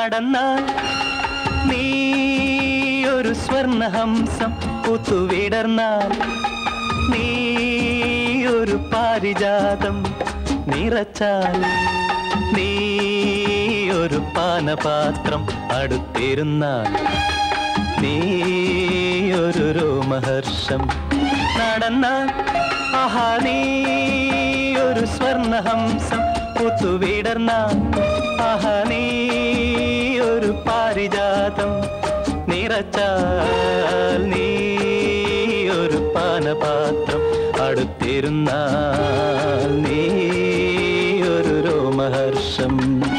നടന്നാൽ നീ ഒരു സ്വർണഹംസം പുത്തുവിടർന്നാൽ നീ ഒരു പാരിജാതം നിറച്ചാൽ നീ ഒരു പാനപാത്രം അടുത്തിരുന്നാൽ നീ ഒരു രോമഹർഷം നടന്നാൽ ആഹാ നീ ഒരു സ്വർണഹംസം പുത്തുവിടർന്നാൽ ആഹാ നീ ഒരു പാരിജാതം നിറച്ചാൽ നീ ഒരു പാനപാത്രം അടുത്തിരുന്നാൽ നീ ഒരു രോമഹർഷം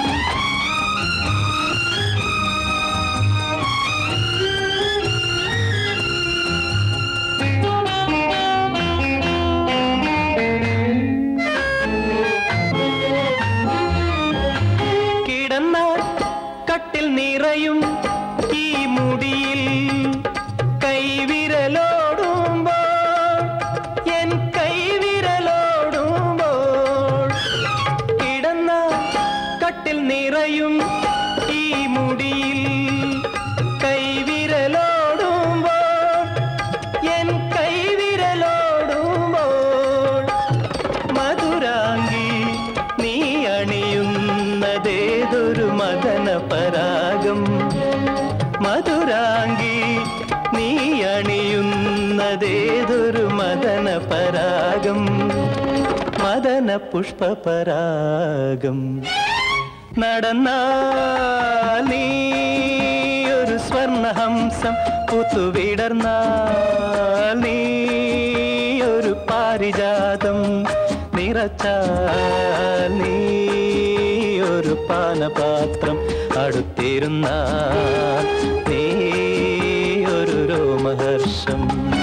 കിടന്നാൽ കട്ടിൽ നിറയും ഈ മുടിയിൽ കൈവിരലോടുമ്പോൾ എൻ കൈവിരലോടുമ്പോൾ കിടന്നാൽ കട്ടിൽ നിറയും ഈ മുടിയിൽ കൈവിരലോടുമ്പോൾ എൻ കൈവിരലോടുമ്പോൾ മധുരാംഗി നീ അണിയുന്നതേതൊരു മദന പരാഗം മധുരാംഗി നീ അണിയുന്നതേതൊരു മദന പരാഗം മദന പുഷ്പപരാഗം നടന്നാൽ നീ ഒരു സ്വർണഹംസം പുത്തുവിടർന്നാൽ നീ ഒരു പാരിജാതം നിറച്ചാൽ നീ ഒരു പാനപാത്രം അടുത്തിരുന്നാൽ നീ ഒരു രോമഹർഷം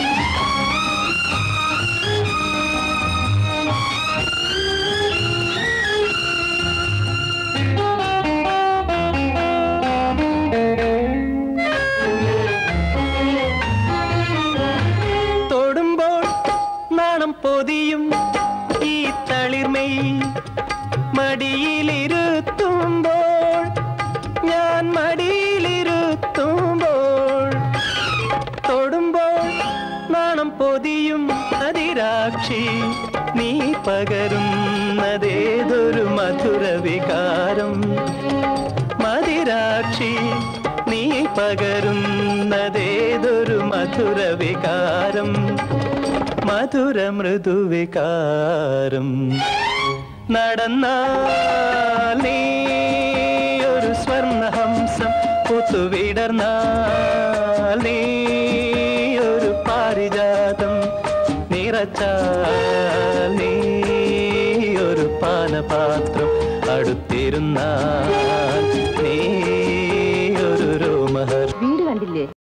തൊടുമ്പോൾ നാണം പൊതിയും ഈ തളിർമയിൽ മടിയിലിരുത്തുമ്പോൾ ഞാൻ മടിയിലിരുത്തുമ്പോൾ തൊടുമ്പോൾ നാണം പൊതിയും അതിരാക്ഷി നീ പകരുന്നതേതൊരു മധുര വികാരം മതിരാക്ഷി നീ പകരുന്നതേതൊരു മധുര വികാരം മധുര മൃദുവികാരം നടന്നാൽ നീ ഒരു സ്വർണഹംസം പുത്തുവിടർന്നാൽ നീ ഒരു പാരിജാതം നിറച്ചാൽ നീ ഒരു പാനപാത്രം അടുത്തിരുന്നാൽ നീ ഒരു രോമഹർ വീട് കണ്ടില്ലേ